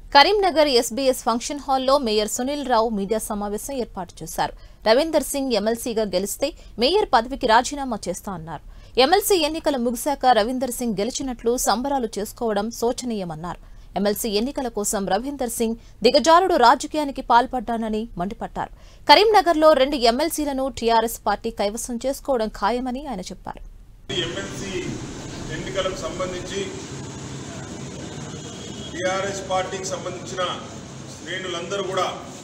Karimnagar SBS function హాల్లో mayor Sunil Rao media సమావేశం ఏర్పాటు చేశారు రవీందర్ సింగ్ ఎమ్మెల్సీగా గెలిస్తే మేయర్ పదవికి రాజీనామా చేస్తా అన్నారు ఎమ్మెల్సీ ఎన్నికలు ముగిశాక రవీందర్ సింగ్ గెలిచినట్లు సంబరాలు చేసుకోవడం శోచనీయమన్నారు ఎమ్మెల్సీ ఎన్నికల కోసం రవీందర్ సింగ్ దిగజారుడు రాజకీయానికి పాల్పడ్డానని మండిపడ్డారు కరీంనగర్లో రెండు ఎమ్మెల్సీలను టీఆర్ఎస్ పార్టీ కైవసం చేసుకోవడం ఖాయమని ఆయన చెప్పారు ఎమ్మెల్సీ ఎన్నికలకు సంబంధించి టిఆర్ఎస్ పార్టీకి సంబంధించిన శ్రేణులందరూ కూడా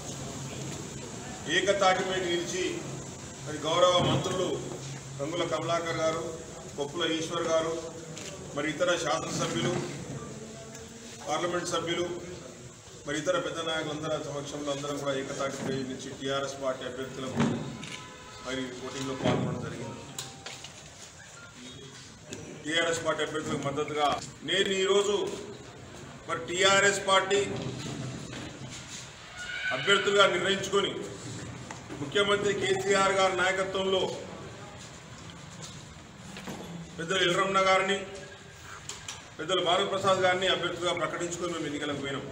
ఏకతాటిపై నిలిచి మరి గౌరవ మంత్రులు గంగుల కమలాకర్ గారు కొప్పుల ఈశ్వర్ గారు మరి ఇతర శాసనసభ్యులు పార్లమెంట్ సభ్యులు మరి ఇతర పెద్ద నాయకులందరి సమక్షంలో అందరం కూడా ఏకతాటిపై నుంచి టీఆర్ఎస్ పార్టీ అభ్యర్థులకు మరి పోటీల్లో పాల్గొనడం జరిగింది టీఆర్ఎస్ పార్టీ అభ్యర్థులకు మద్దతుగా నేను ఈరోజు మరి టీఆర్ఎస్ పార్టీ అభ్యర్థులుగా నిర్ణయించుకొని ముఖ్యమంత్రి కేసీఆర్ గారి నాయకత్వంలో పెద్దలు ఎల్రమణ గారిని పెద్దలు బాలప్రసాద్ గారిని అభ్యర్థిగా ప్రకటించుకొని మేము ఎన్నికలకు పోయినాం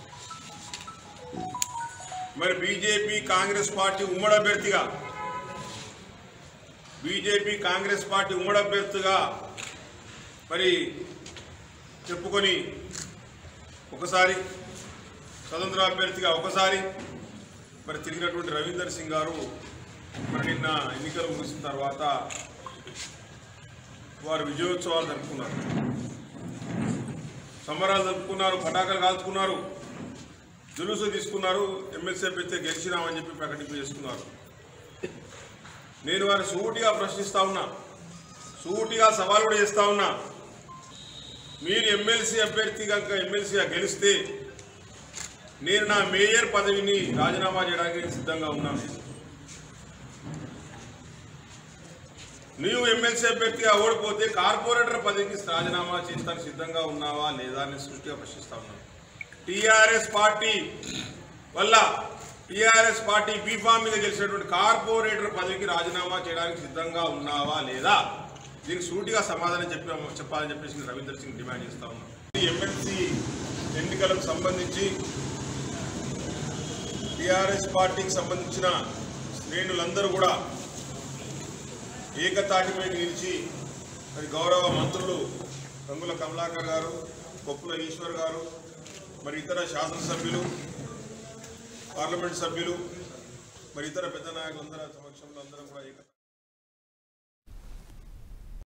మరి బీజేపీ కాంగ్రెస్ పార్టీ ఉమ్మడి అభ్యర్థిగా బీజేపీ కాంగ్రెస్ పార్టీ ఉమ్మడి అభ్యర్థిగా మరి చెప్పుకొని ఒకసారి స్వతంత్ర అభ్యర్థిగా ఒకసారి మరి తిరిగినటువంటి రవీందర్ సింగ్ గారు మరి నిన్న ఎన్నికలు ముగిసిన తర్వాత వారు విజయోత్సవాలు జరుపుకున్నారు సంబరాలు జరుపుకున్నారు పటాకులు కాల్చుకున్నారు జులుసు తీసుకున్నారు ఎమ్మెల్సీ అభ్యర్థి గెలిచినామని చెప్పి ప్రకటింపు చేసుకున్నారు నేను వారిని సూటిగా ప్రశ్నిస్తా ఉన్నా సూటిగా సవాల్ కూడా చేస్తా ఉన్నా మీరు ఎమ్మెల్సీ అభ్యర్థి కనుక ఎమ్మెల్సీగా గెలిస్తే నేను నా మేయర్ పదవిని రాజీనామా చేయడానికి నేను సిద్ధంగా ఉన్నాను నీవు ఎమ్మెల్సీ అభ్యర్థిగా ఓడిపోతే కార్పొరేటర్ పదవికి రాజీనామా చేస్తానికి సిద్ధంగా ఉన్నావా లేదా అని సృష్టిగా ప్రశ్నిస్తా ఉన్నాను టీఆర్ఎస్ పార్టీ వల్ల టీఆర్ఎస్ పార్టీ బీఫామ్ మీద గెలిచినటువంటి కార్పొరేటర్ పదవికి రాజీనామా చేయడానికి సిద్ధంగా ఉన్నావా లేదా దీనికి సూటిగా సమాధానం చెప్పి చెప్పాలని చెప్పేసి నేను రవీందర్ సింగ్ డిమాండ్ చేస్తా ఉన్నాను ఈ ఎమ్మెల్సీ ఎన్నికలకు సంబంధించి టీఆర్ఎస్ పార్టీకి సంబంధించిన శ్రేణులందరూ కూడా ఏకతాటిపై నిలిచి మరి గౌరవ మంత్రులు గంగుల కమలాకర్ గారు కొప్పుల ఈశ్వర్ గారు మరి ఇతర శాసనసభ్యులు పార్లమెంట్ సభ్యులు మరి ఇతర పెద్ద నాయకులందరి సమక్షంలో అందరం కూడా ఏక